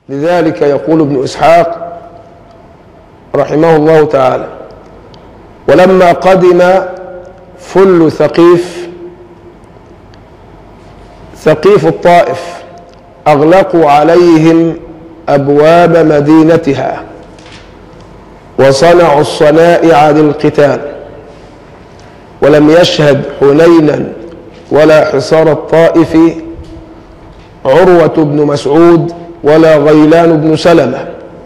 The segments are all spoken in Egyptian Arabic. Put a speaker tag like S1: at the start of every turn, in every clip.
S1: لذلك يقول ابن إسحاق رحمه الله تعالى ولما قدم فل ثقيف ثقيف الطائف أغلقوا عليهم أبواب مدينتها وصنعوا الصنائع للقتال ولم يشهد حنينا ولا حصار الطائف عروة بن مسعود ولا غيلان بن سلمة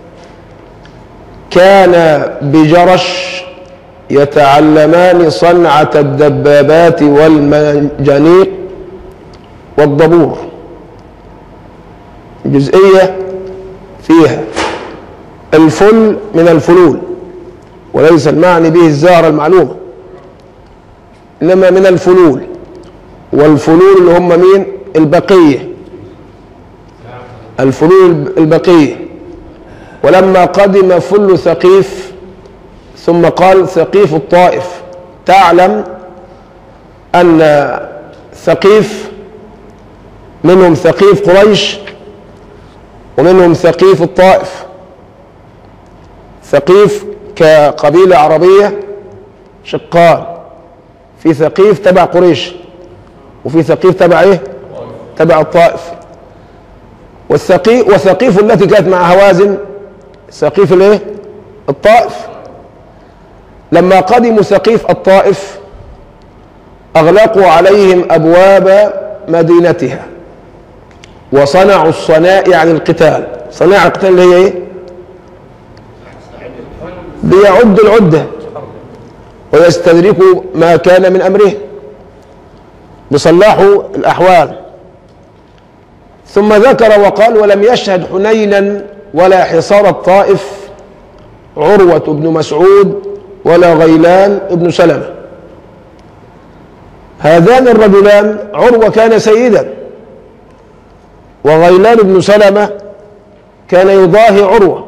S1: كان بجرش يتعلمان صنعة الدبابات والمنجنيق والضبور جزئية فيها الفل من الفلول وليس المعني به الزهرة المعلومة إنما من الفلول والفلول اللي هم مين البقية الفلول البقية ولما قدم فل ثقيف ثم قال ثقيف الطائف تعلم أن ثقيف منهم ثقيف قريش ومنهم ثقيف الطائف ثقيف كقبيلة عربية شقان في ثقيف تبع قريش وفي ثقيف تبع ايه تبع الطائف والثقيف وثقيف التي كانت مع هوازن ثقيف الايه الطائف لما قدموا ثقيف الطائف اغلقوا عليهم ابواب مدينتها وصنعوا الصنائع للقتال صنائع القتال اللي هي ايه بيعد العده ويستدركوا ما كان من امره بصلحوا الاحوال ثم ذكر وقال ولم يشهد حنينا ولا حصار الطائف عروة بن مسعود ولا غيلان بن سلمة هذان الرجلان عروة كان سيدا وغيلان بن سلمة كان يضاهي عروة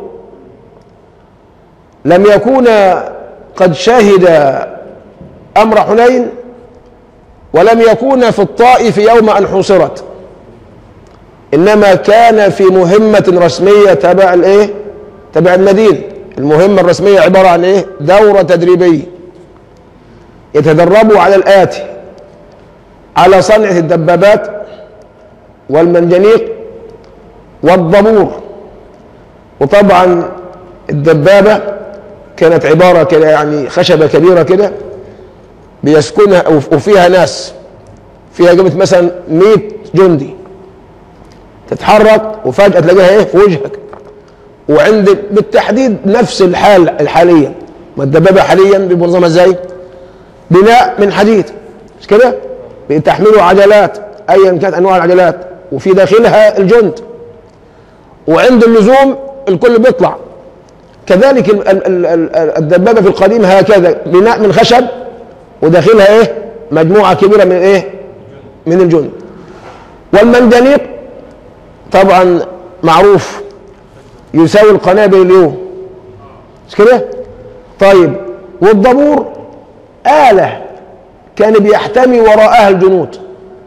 S1: لم يكونا قد شهد أمر حنين ولم يكونا في الطائف يوم أن حوصرت إنما كان في مهمة رسمية تبع الإيه؟ تبع المدينة المهمة الرسمية عبارة عن إيه؟ دورة تدريبية يتدربوا على الآتي على صنع الدبابات والمنجنيق والضبور وطبعا الدبابة كانت عبارة كده يعني خشبة كبيرة كده بيسكنها وفيها ناس فيها جابت مثلا 100 جندي تتحرك وفجأة تلاقيها ايه في وجهك وعند بالتحديد نفس الحال الحالية ما الدبابة حاليا بمنظمة ازاي؟ بناء من حديد مش كده؟ بتحمله عجلات ايا كانت انواع العجلات وفي داخلها الجند وعند اللزوم الكل بيطلع كذلك ال- ال- ال- ال- الدبابة في القديم هكذا بناء من خشب وداخلها ايه؟ مجموعة كبيرة من ايه؟ من الجند والمنجنيق طبعا معروف يساوي القنابل اليوم مش كده طيب والضبور آلة كان بيحتمي وراءها الجنود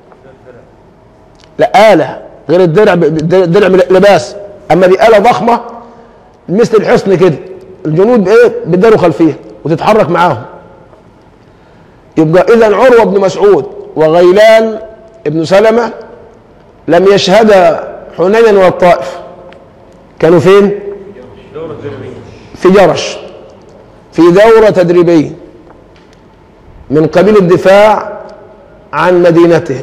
S1: لا آلة غير الدرع الدرع لباس أما دي آلة ضخمة مثل الحصن كده الجنود ايه بيداروا خلفيها وتتحرك معاهم يبقى إذا عروة بن مسعود وغيلان ابن سلمة لم يشهدا حنينا والطائف كانوا فين في جرش في دورة تدريبية من قبيل الدفاع عن مدينتهم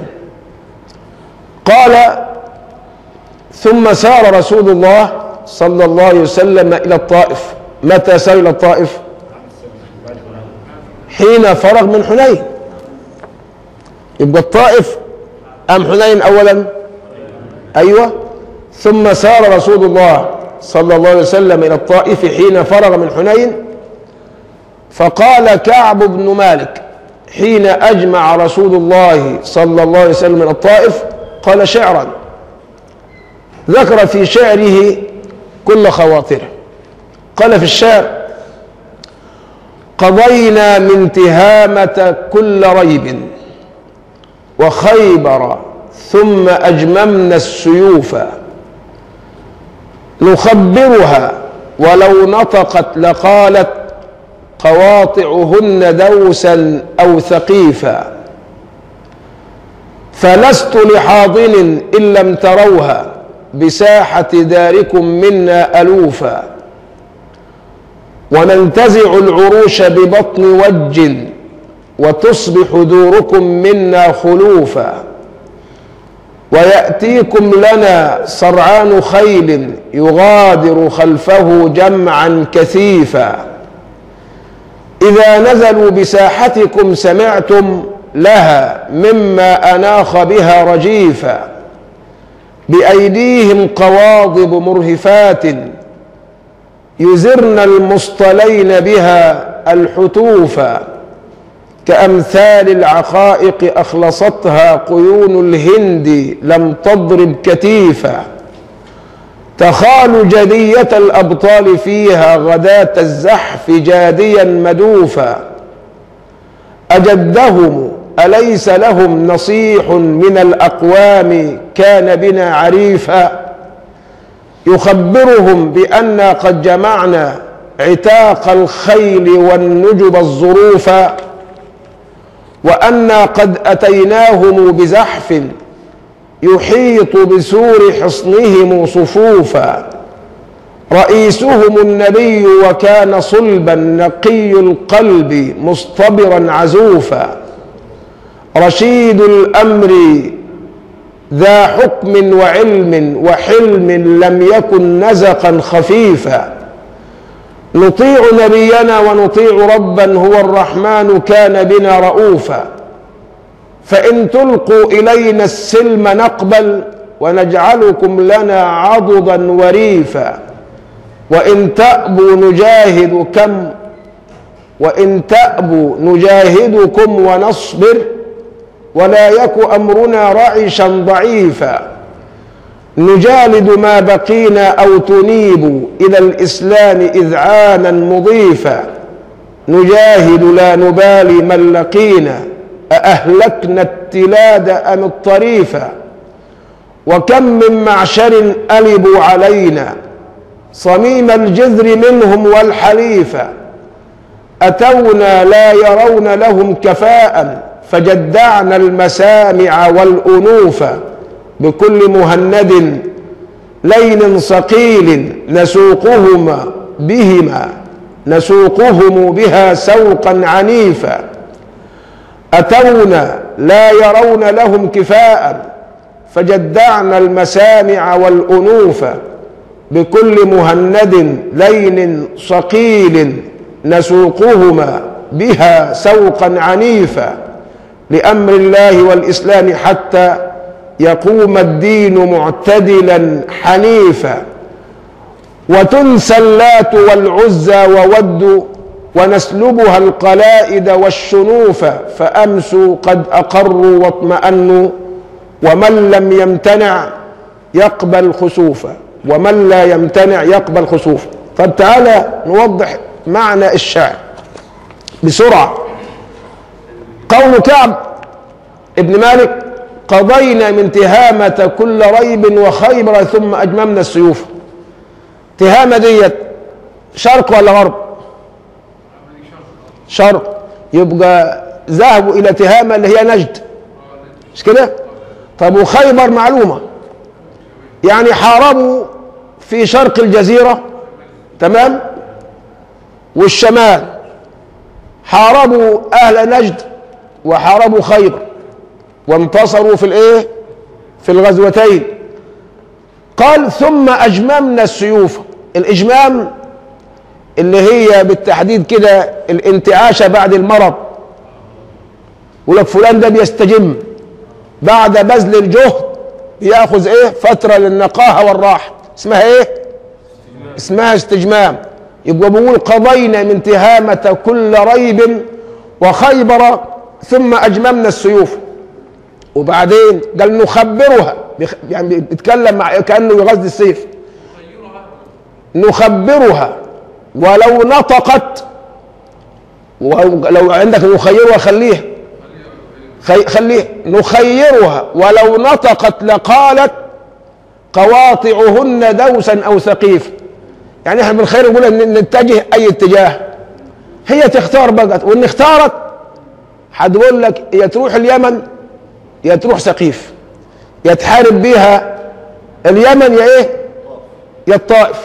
S1: قال ثم سار رسول الله صلى الله عليه وسلم إلى الطائف متى سار إلى الطائف حين فرغ من حنين يبقى الطائف أم حنين أولا أيوة ثم سار رسول الله صلى الله عليه وسلم إلى الطائف حين فرغ من حنين فقال كعب بن مالك حين أجمع رسول الله صلى الله عليه وسلم إلى الطائف قال شعرا ذكر في شعره كل خواطره قال في الشعر قضينا من تهامة كل ريب وخيبر ثم أجممنا السيوف نخبرها ولو نطقت لقالت قواطعهن دوسا أو ثقيفا فلست لحاضن إن لم تروها بساحة داركم منا ألوفا وننتزع العروش ببطن وج وتصبح دوركم منا خلوفا ويأتيكم لنا صرعان خيل يغادر خلفه جمعا كثيفا إذا نزلوا بساحتكم سمعتم لها مما أناخ بها رجيفا بأيديهم قواضب مرهفات يزرن المصطلين بها الحتوفا كأمثال العقائق أخلصتها قيون الهند لم تضرب كتيفا تخال جدية الأبطال فيها غداة الزحف جاديا مدوفا أجدهم أليس لهم نصيح من الأقوام كان بنا عريفا يخبرهم بأنا قد جمعنا عتاق الخيل والنجب الظروفا وأنا قد أتيناهم بزحف يحيط بسور حصنهم صفوفا رئيسهم النبي وكان صلبا نقي القلب مصطبرا عزوفا رشيد الامر ذا حكم وعلم وحلم لم يكن نزقا خفيفا نطيع نبينا ونطيع ربا هو الرحمن كان بنا رؤوفا فان تلقوا الينا السلم نقبل ونجعلكم لنا عضدا وريفا وان تابوا نجاهد كم وان تابوا نجاهدكم ونصبر ولا يك امرنا رعشا ضعيفا نجالد ما بقينا او تنيب الى الاسلام اذعانا مضيفا نجاهد لا نبالي من لقينا أأهلكنا التلاد أم الطريفا وكم من معشر ألبوا علينا صميم الجذر منهم والحليفا أتونا لا يرون لهم كفاء فجدعنا المسامع والأنوف بكل مهند لين صقيل نسوقهما بهما نسوقهم بها سوقا عنيفا أتونا لا يرون لهم كفاء فجدعنا المسامع والأنوف بكل مهند لين صقيل نسوقهما بها سوقا عنيفا لأمر الله والإسلام حتى يقوم الدين معتدلا حنيفا وتنسى اللات والعزى وود ونسلبها القلائد والشنوف فأمسوا قد أقروا واطمأنوا ومن لم يمتنع يقبل خسوفا ومن لا يمتنع يقبل خسوفا طب تعالى نوضح معنى الشعر بسرعة قول كعب ابن مالك قضينا من تهامة كل ريب وخيبر ثم أجممنا السيوف تهامة ديت شرق ولا غرب شرق يبقى ذهبوا إلى تهامة اللي هي نجد مش كده طب وخيبر معلومة يعني حاربوا في شرق الجزيرة تمام والشمال حاربوا أهل نجد وحاربوا خيبر وانتصروا في الايه في الغزوتين قال ثم اجممنا السيوف الاجمام اللي هي بالتحديد كده الانتعاشه بعد المرض يقول لك فلان ده بيستجم بعد بذل الجهد بياخذ ايه فتره للنقاهه والراحه اسمها ايه اسمها استجمام يبقى بيقول قضينا من تهامه كل ريب وخيبر ثم اجممنا السيوف وبعدين قال نخبرها يعني بيتكلم مع كانه يغزل السيف نخبرها ولو نطقت ولو عندك نخيرها خليها خليها نخيرها ولو نطقت لقالت قواطعهن دوسا او ثقيف يعني احنا بالخير نقول ان نتجه اي اتجاه هي تختار بقى وان اختارت هتقول لك يا تروح اليمن يا تروح سقيف يا تحارب بيها اليمن يا ايه يا الطائف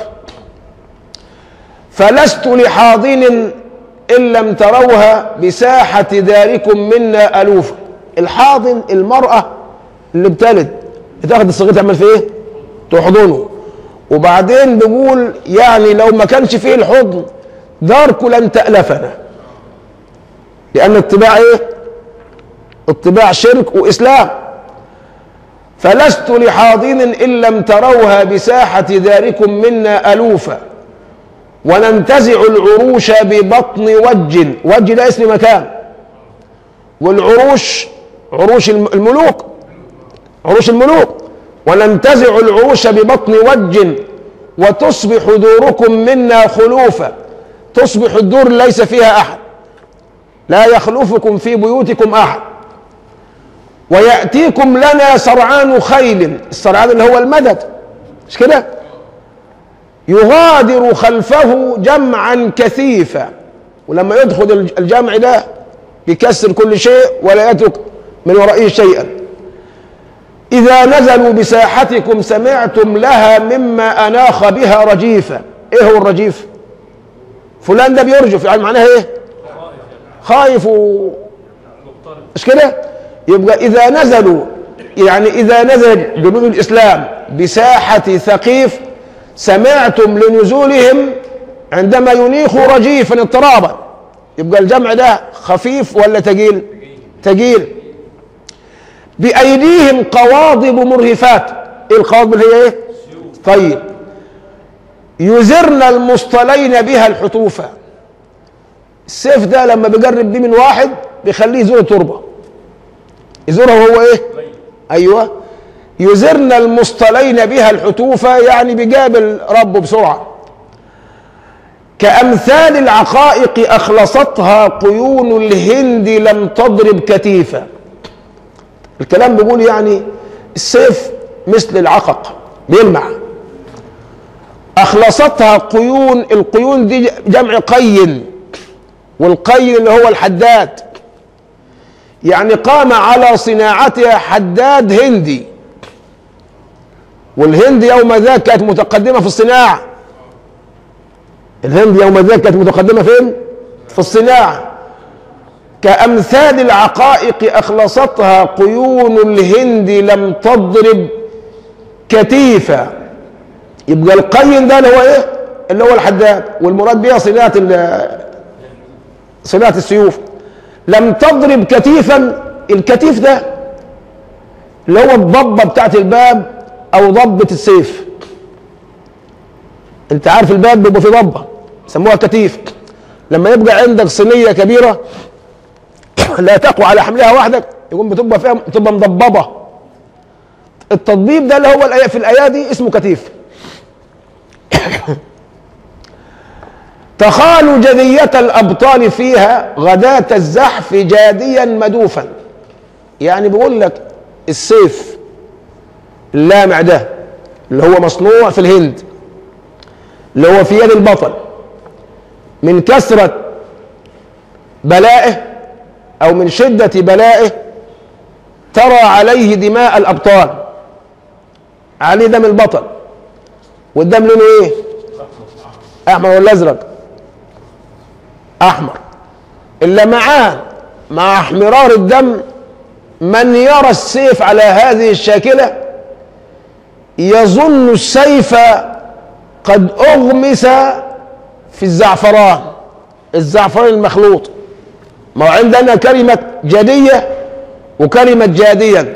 S1: فلست لحاضن ان لم تروها بساحه داركم منا الوفا الحاضن المراه اللي بتلد بتاخد الصغير تعمل فيه ايه تحضنه وبعدين بيقول يعني لو ما كانش فيه الحضن دارك لن تألفنا لأن اتباع ايه اتباع شرك وإسلام فلست لحاضن إن لم تروها بساحة داركم منا ألوفا وننتزع العروش ببطن وج وج ده اسم مكان والعروش عروش الملوك عروش الملوك وننتزع العروش ببطن وج وتصبح دوركم منا خلوفا تصبح الدور ليس فيها احد لا يخلفكم في بيوتكم احد وياتيكم لنا سرعان خيل السرعان اللي هو المدد مش كده يغادر خلفه جمعا كثيفا ولما يدخل الجمع ده بيكسر كل شيء ولا يترك من ورائه شيئا إذا نزلوا بساحتكم سمعتم لها مما أناخ بها رجيفا إيه هو الرجيف فلان ده بيرجف يعني معناها إيه خايف و... مش كده يبقى إذا نزلوا يعني إذا نزل جنود الإسلام بساحة ثقيف سمعتم لنزولهم عندما ينيخوا رجيفا اضطرابا يبقى الجمع ده خفيف ولا تقيل تقيل بأيديهم قواضب مرهفات ايه القواضب اللي هي ايه طيب يزرن المصطلين بها الحتوفة السيف ده لما بيقرب بيه من واحد بيخليه يزور التربة يزورها وهو ايه ايوه يزرن المصطلين بها الحتوفة يعني بيقابل ربه بسرعة كأمثال العقائق أخلصتها قيون الهند لم تضرب كتيفا الكلام بيقول يعني السيف مثل العقق بيلمع أخلصتها قيون القيون دي جمع قين والقين اللي هو الحداد يعني قام على صناعتها حداد هندي والهند يوم ذاك كانت متقدمة في الصناعة الهند يوم ذاك كانت متقدمة فين؟ في الصناعة كأمثال العقائق أخلصتها قيون الهند لم تضرب كتيفا يبقى القين ده اللي هو ايه؟ اللي هو الحداد والمراد بها صناعة صناعة السيوف لم تضرب كتيفا الكتيف ده اللي هو الضبة بتاعت الباب أو ضبة السيف أنت عارف الباب بيبقى فيه ضبة سموها كتيف لما يبقى عندك صينية كبيرة لا تقوى على حملها وحدك يقوم بتبقى فيها تبقى مضببة التضبيب ده اللي هو الآية في الأيادي اسمه كتيف تخال جدية الأبطال فيها غداة الزحف جاديا مدوفا يعني بيقول لك السيف اللامع ده اللي هو مصنوع في الهند اللي هو في يد البطل من كثرة بلائه أو من شدة بلائه ترى عليه دماء الأبطال عليه دم البطل والدم لونه ايه احمر ولا ازرق احمر اللمعان مع احمرار الدم من يرى السيف على هذه الشاكله يظن السيف قد اغمس في الزعفران الزعفران المخلوط ما هو عندنا كلمه جديه وكلمه جاديا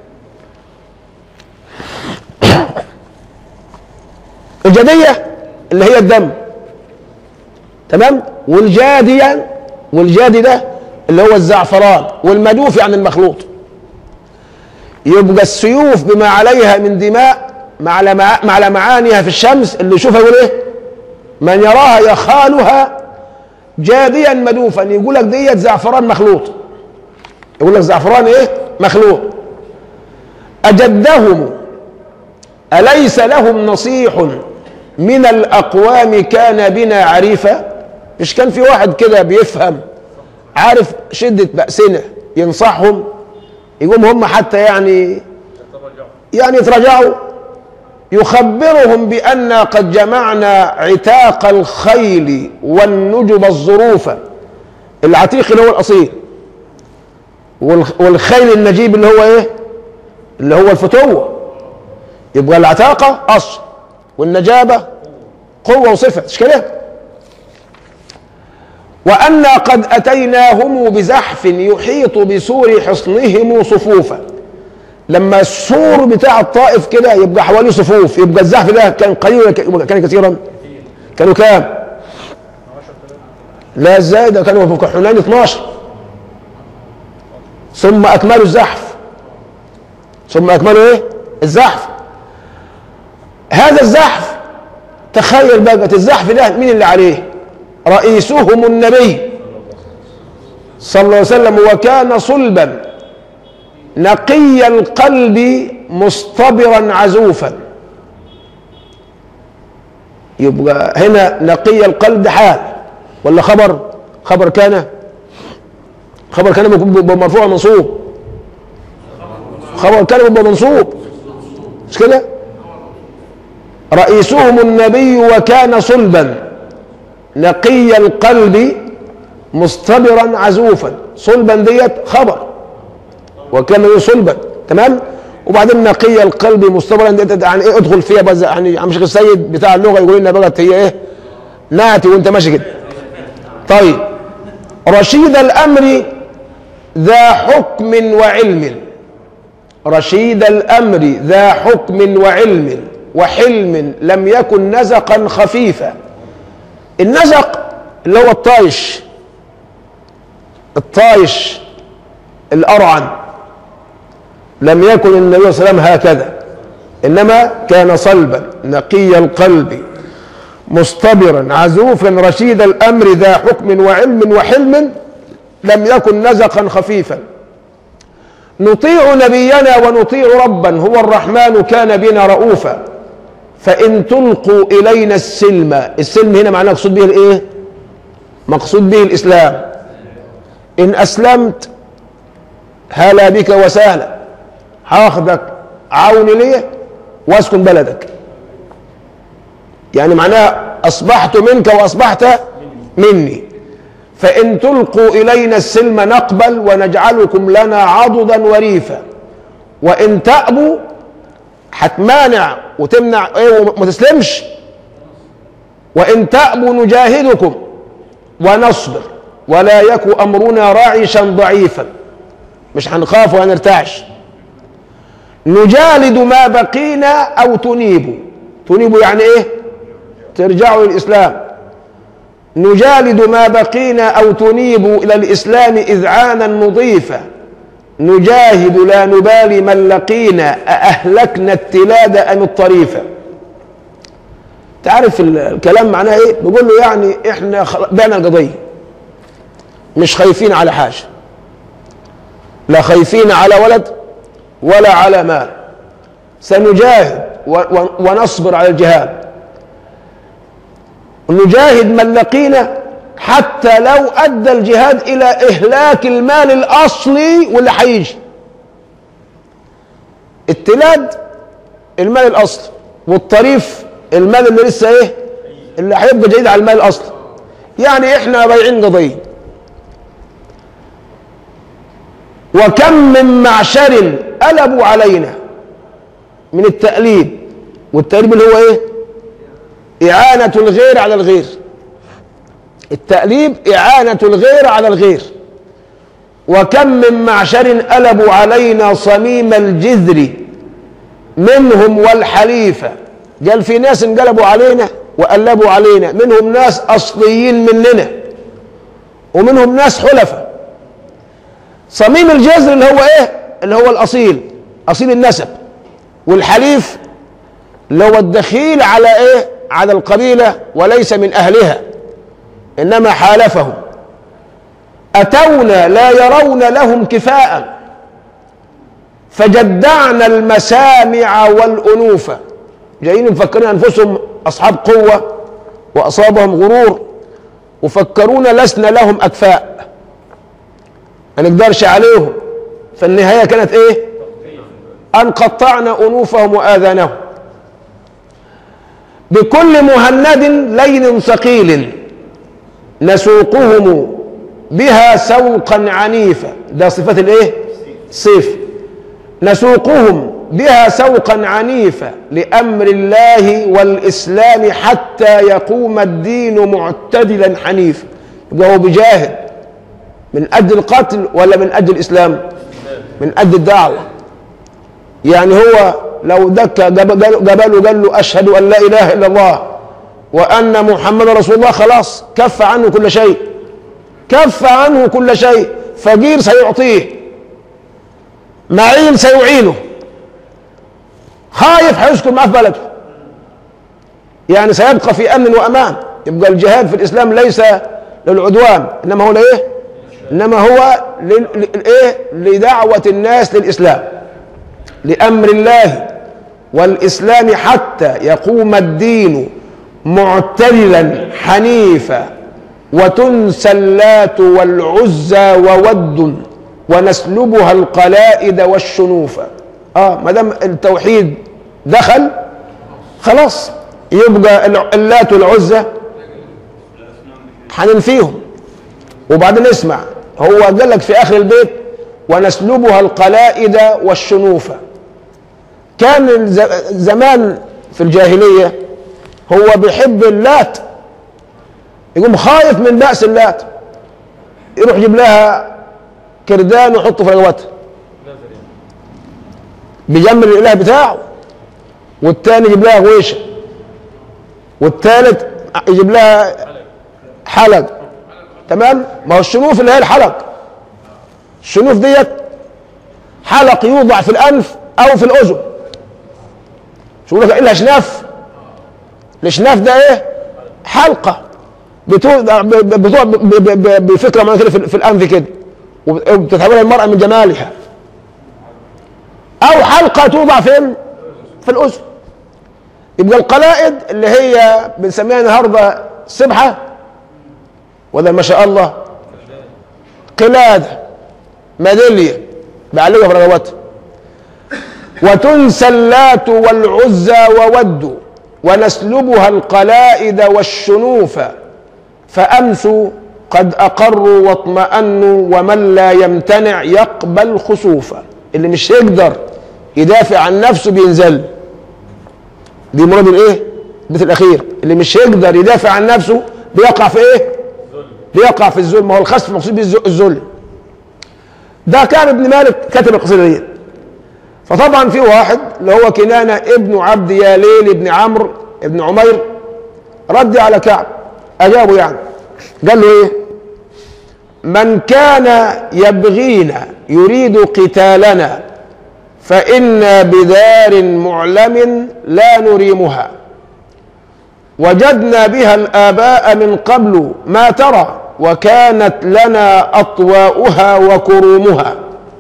S1: الجدية اللي هي الدم تمام والجادية والجادي ده اللي هو الزعفران والمدوف يعني المخلوط يبقى السيوف بما عليها من دماء مع لمع مع لمعانها في الشمس اللي يشوفها يقول ايه من يراها يخالها جاديا مدوفا يقول لك ديت زعفران مخلوط يقول لك زعفران ايه مخلوط اجدهم أليس لهم نصيح من الأقوام كان بنا عريفا مش كان في واحد كده بيفهم عارف شدة بأسنا ينصحهم يقوم هم حتى يعني يعني يتراجعوا يخبرهم بأن قد جمعنا عتاق الخيل والنجب الظروف العتيق اللي هو الأصيل والخ- والخيل النجيب اللي هو ايه اللي هو الفتوة يبقى العتاقة أصل والنجابة قوة وصفة مش كده وأنا قد أتيناهم بزحف يحيط بسور حصنهم صفوفا لما السور بتاع الطائف كده يبقى حواليه صفوف يبقى الزحف ده كان قليل ولا ك- كان كثيرا كانوا كام لا ازاي ده كانوا في حنين 12 ثم اكملوا الزحف ثم اكملوا ايه الزحف هذا الزحف تخيل بقى الزحف ده مين اللي عليه رئيسهم النبي صلى الله عليه وسلم وكان صلبا نقي القلب مصطبرا عزوفا يبقى هنا نقي القلب ده حال ولا خبر خبر كان خبر كان بيكون مرفوع منصوب خبر كان بيبقى منصوب مش كده رئيسهم النبي وكان صلبا نقي القلب مصطبرا عزوفا صلبا ديت خبر وكان له صلبا تمام وبعدين نقي القلب مصطبرا ديت يعني ايه ادخل فيها بقى زي- يعني عم شيخ السيد بتاع اللغه يقول لنا بقى هي ايه ناتي وانت ماشي كده طيب رشيد الامر ذا حكم وعلم رشيد الامر ذا حكم وعلم وحلم لم يكن نزقا خفيفا النزق اللي هو الطايش الطايش الأرعن لم يكن النبي صلى الله عليه وسلم هكذا إنما كان صلبا نقي القلب مصطبرا عزوفا رشيد الأمر ذا حكم وعلم وحلم لم يكن نزقا خفيفا نطيع نبينا ونطيع ربا هو الرحمن كان بنا رؤوفا فإن تلقوا إلينا السلم السلم هنا معناه مقصود به الإيه مقصود به الإسلام إن أسلمت هلا بك وسهلا هاخدك عون لي واسكن بلدك يعني معناها أصبحت منك وأصبحت مني فإن تلقوا إلينا السلم نقبل ونجعلكم لنا عضدا وريفا وإن تأبوا هتمانع وتمنع ايه وما تسلمش وإن تأبوا نجاهدكم ونصبر ولا يك أمرنا راعشا ضعيفا مش هنخاف وهنرتعش نجالد ما بقينا أو تنيبوا تنيبوا يعني إيه ترجعوا للإسلام نجالد ما بقينا أو تنيبوا إلى الإسلام إذعانا نضيفا نجاهد لا نبالي من لقينا أأهلكنا التلاد أم الطريفة تعرف الكلام معناه ايه بيقول له يعني احنا خل- بعنا القضيه مش خايفين على حاجه لا خايفين على ولد ولا على مال سنجاهد و- و- ونصبر على الجهاد نجاهد من لقينا حتى لو ادى الجهاد الى اهلاك المال الاصلي واللي هيجي التلاد المال الاصلي والطريف المال اللي لسه ايه اللي هيبقى جديد على المال الاصلي يعني احنا بايعين قضيه وكم من معشر قلبوا علينا من التأليب والتأليب اللي هو ايه إعانة الغير على الغير التأليب إعانة الغير على الغير وكم من معشر قلبوا علينا صميم الجذر منهم والحليفة قال في ناس انقلبوا علينا وقلبوا علينا منهم ناس أصليين مننا ومنهم ناس حلفاء صميم الجذر اللي هو ايه اللي هو الأصيل أصيل النسب والحليف اللي هو الدخيل على ايه على القبيلة وليس من أهلها إنما حالفهم أتونا لا يرون لهم كفاء فجدعنا المسامع والأنوف جايين مفكرين انفسهم اصحاب قوه واصابهم غرور وفكرونا لسنا لهم اكفاء ما نقدرش عليهم فالنهايه كانت ايه ان قطعنا انوفهم واذانهم بكل مهند لين ثقيل نسوقهم بها سوقا عنيفا ده صفات الايه سيف نسوقهم بها سوقا عنيفا لامر الله والاسلام حتى يقوم الدين معتدلا حنيفا يبقى هو بيجاهد من اجل القتل ولا من اجل الاسلام من اجل الدعوه يعني هو لو دك جبله قال له اشهد ان لا اله الا الله وان محمد رسول الله خلاص كف عنه كل شيء كف عنه كل شيء فقير سيعطيه معين سيعينه خايف هيسكن معاه في بلده يعني سيبقى في امن وامان يبقى الجهاد في الاسلام ليس للعدوان انما هو لايه انما هو للايه لدعوه الناس للاسلام لامر الله والاسلام حتى يقوم الدين معتدلا حنيفا وتنسى اللات والعزى وود ونسلبها القلائد والشنوف اه ما دام التوحيد دخل خلاص يبقى اللات والعزى هننفيهم وبعدين اسمع هو قال لك في اخر البيت ونسلبها القلائد والشنوف كان زمان في الجاهليه هو بيحب اللات يقوم خايف من بأس اللات يروح يجيب لها كردان ويحطه في رقبتها بيجمل الاله بتاعه والتاني يجيب لها غويشه والتالت يجيب لها حلق تمام ما هو الشنوف اللي هي الحلق الشنوف ديت حلق يوضع في الانف او في الاذن شو لك الا شناف الشناف ده ايه حلقه بتوضع بتوضع بفكره معينه كده في الانف كده وبتتحولها المراه من جمالها او حلقه توضع فين في الاذن يبقى القلائد اللي هي بنسميها النهارده سبحه ولا ما شاء الله قلاده ميداليه بعلقها في رقبتها وتنسى اللات والعزى وود ونسلبها القلائد والشنوف فامسوا قد اقروا واطمأنوا ومن لا يمتنع يقبل خسوفا اللي مش يقدر يدافع عن نفسه بينزل دي مراد الايه البيت الاخير اللي مش يقدر يدافع عن نفسه بيقع في ايه بيقع في الذل ما هو الخسف مقصود به الذل ده كان ابن مالك كتب القصيده دي فطبعا في واحد اللي هو كنانه ابن عبد ياليل ابن عمرو ابن عمير رد على كعب اجابه يعني قال له ايه من كان يبغينا يريد قتالنا فإنا بدار معلم لا نريمها وجدنا بها الآباء من قبل ما ترى وكانت لنا أطواؤها وكرومها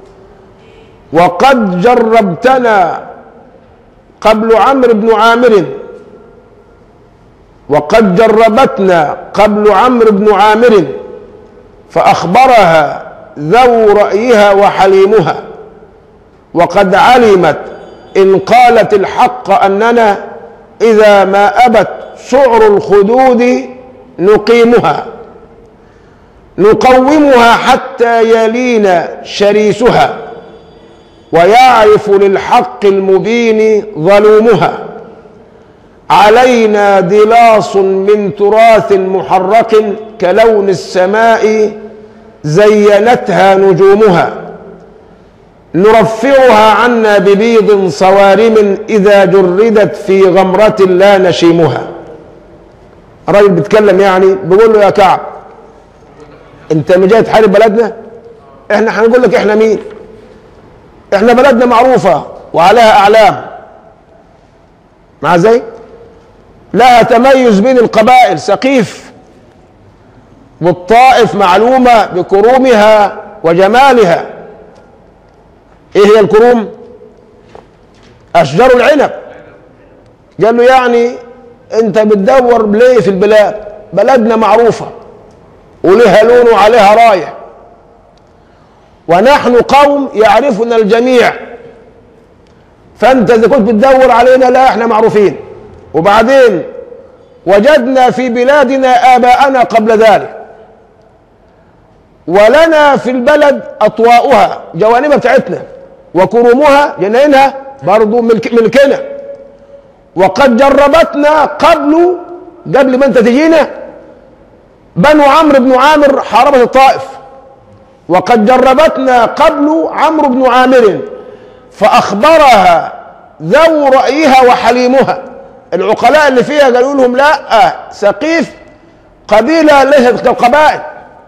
S1: وقد جربتنا قبل عمرو بن عامر وقد جربتنا قبل عمرو بن عامر فأخبرها ذو رأيها وحليمها وقد علمت إن قالت الحق أننا إذا ما أبت سعر الخدود نقيمها نقومها حتى يلينا شريسها ويعرف للحق المبين ظلومها علينا دلاص من تراث محرق كلون السماء زينتها نجومها نرفعها عنا ببيض صوارم إذا جردت في غمرة لا نشيمها الراجل بيتكلم يعني بيقول له يا كعب انت ما جاي تحارب بلدنا احنا هنقول لك احنا مين احنا بلدنا معروفة وعليها اعلام مع زي لها تميز بين القبائل سقيف والطائف معلومة بكرومها وجمالها ايه هي الكروم اشجار العنب قال له يعني انت بتدور ليه في البلاد بلدنا معروفة ولها لون وعليها راية ونحن قوم يعرفنا الجميع فانت اذا كنت بتدور علينا لا احنا معروفين وبعدين وجدنا في بلادنا آباءنا قبل ذلك ولنا في البلد أطواؤها جوانبها بتاعتنا وكرومها جنينها برضو ملك ملكنا وقد جربتنا قبل قبل ما انت تجينا بنو عمرو بن عامر حاربت الطائف وقد جربتنا قبل عمرو بن عامر فأخبرها ذو رأيها وحليمها العقلاء اللي فيها قالوا لهم لا سقيف قبيلة ليست كالقبائل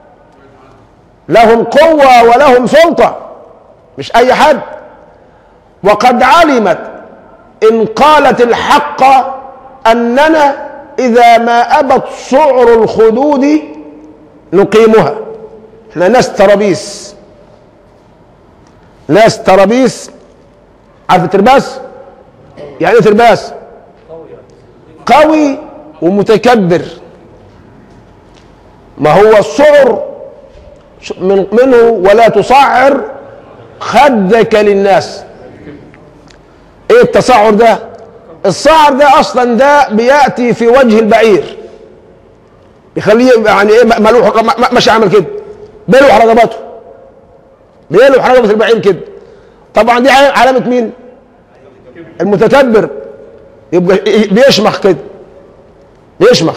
S1: لهم قوة ولهم سلطة مش أي حد وقد علمت إن قالت الحق أننا إذا ما أبت سعر الخدود نقيمها احنا ناس ترابيس ناس ترابيس عارف الترباس يعني ايه ترباس قوي ومتكبر ما هو السعر من منه ولا تصعر خدك للناس ايه التصعر ده الصعر ده اصلا ده بياتي في وجه البعير يخليه يعني ايه ملوح مش عامل كده بيلوح رقبته بيلوح رقبه البعير كده طبعا دي علامه مين المتكبر يبقى بيشمخ كده بيشمخ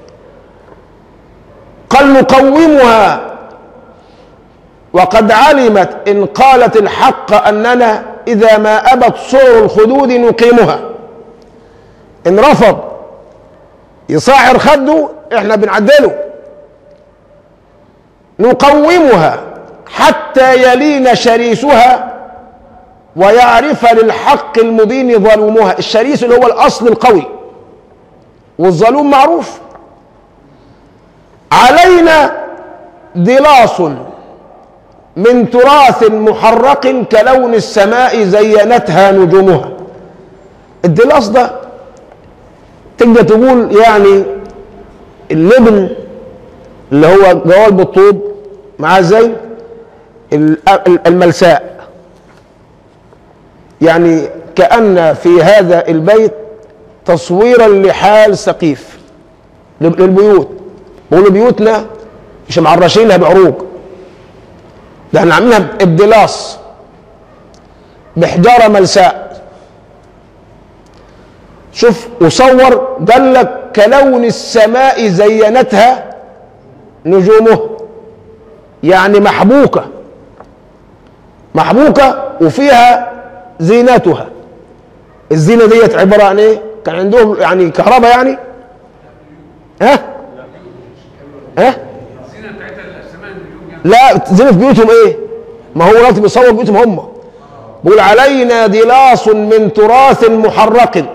S1: قال نقومها وقد علمت إن قالت الحق أننا إذا ما أبت صور الخدود نقيمها إن رفض يصاعر خده إحنا بنعدله نقومها حتى يلين شريسها ويعرف للحق المبين ظلومها الشريس اللي هو الأصل القوي والظلوم معروف علينا دلاص من تراث محرق كلون السماء زينتها نجومها الدلاص ده تقدر تقول يعني اللبن اللي هو جوال بالطوب معاه زي الملساء يعني كأن في هذا البيت تصويرا لحال سقيف للبيوت بيقولوا بيوتنا مش معرشينها بعروق ده احنا عاملينها ابدلاص بحجاره ملساء شوف وصور قال لك كلون السماء زينتها نجومه يعني محبوكه محبوكه وفيها زينتها الزينه ديت عباره عن ايه؟ كان عندهم يعني كهرباء يعني ها؟ ها؟
S2: الزينه بتاعتها السماء النجوم يعني
S1: لا زينة بيوتهم ايه ما هو دلوقتي بيصور بيوتهم هم بيقول علينا دلاص من تراث محرق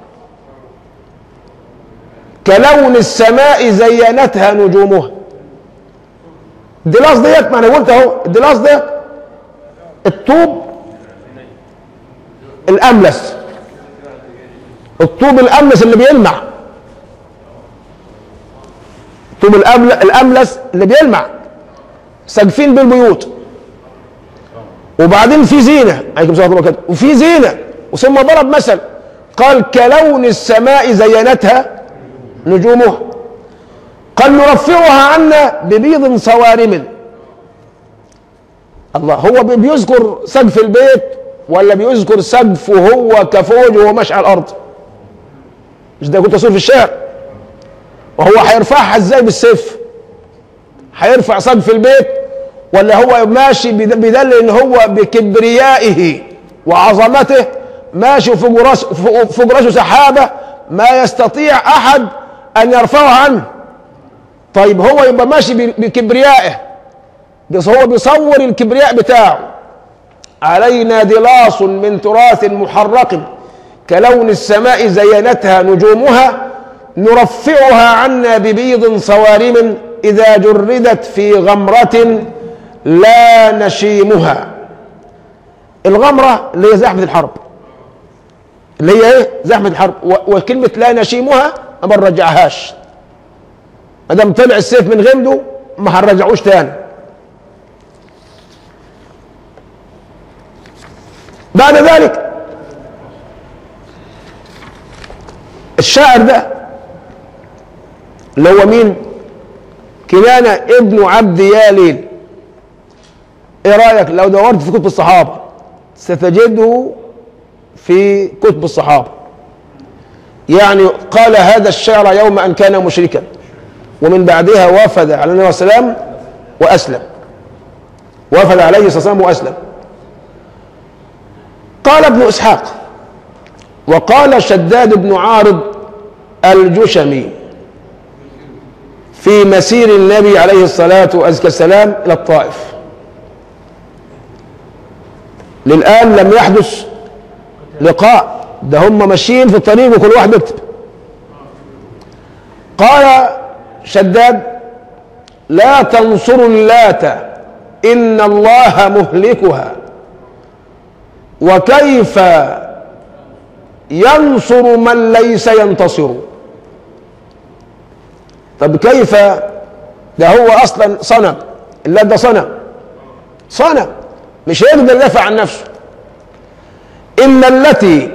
S1: كلون السماء زينتها نجومها الدلاص ديت ما انا قلت اهو الدلاص ده الطوب الاملس الطوب الاملس اللي بيلمع الطوب الأمل- الاملس اللي بيلمع ساقفين بالبيوت وبعدين في زينه عليكم السلام ورحمه الله وبركاته وفي زينه وثم ضرب مثل قال كلون السماء زينتها نجومها قال نرفعها عنا ببيض صوارم الله هو بي- بيذكر سقف البيت ولا بيذكر سقف وهو كفوج وهو ماشي على الارض مش ده كنت اسوق في الشارع وهو هيرفعها ازاي بالسيف هيرفع سقف البيت ولا هو ماشي بد- بدل ان هو بكبريائه وعظمته ماشي فوق راسه فوق- فوق راسه سحابه ما يستطيع احد ان يرفعها عنه طيب هو يبقى ماشي ب- بكبريائه بس هو بيصور الكبرياء بتاعه علينا دلاص من تراث محرق كلون السماء زينتها نجومها نرفعها عنا ببيض صوارم إذا جردت في غمرة لا نشيمها الغمرة اللي هي زحمة الحرب اللي هي ايه زحمه الحرب و- وكلمه لا نشيمها ما بنرجعهاش ما دام طلع السيف من غمده ما هنرجعوش تاني بعد ذلك الشاعر ده اللي هو مين كنانة ابن عبد ياليل ايه رأيك لو دورت في كتب الصحابة ستجده في كتب الصحابة يعني قال هذا الشعر يوم أن كان مشركا ومن بعدها وفد على النبي صلى الله عليه وسلم وأسلم وفد عليه الصلاة والسلام وأسلم قال ابن إسحاق وقال شداد بن عارض الجشمي في مسير النبي عليه الصلاة والسلام إلى الطائف للآن لم يحدث لقاء ده هم ماشيين في الطريق وكل واحد بيكتب قال شداد لا تنصروا اللات إن الله مهلكها وكيف ينصر من ليس ينتصر طب كيف ده هو اصلا صنم اللات ده صنم صنم مش هيقدر يدافع عن نفسه ان التي